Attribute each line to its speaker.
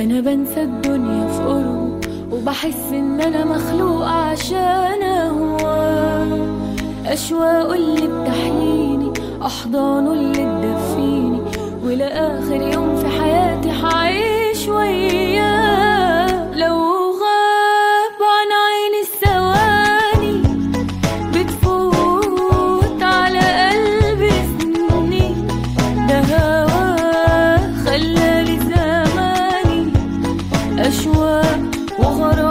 Speaker 1: انا بنسى الدنيا في قربه وبحس ان انا مخلوق عشان اهواه اشواقه اللي بتحييني احضانه اللي تدفيني ولاخر يوم في حياتي حعيش وياه لو غاب عن عيني الثواني بتفوت على قلبي سنين ده هواه خلالي زماني أشواق وغرام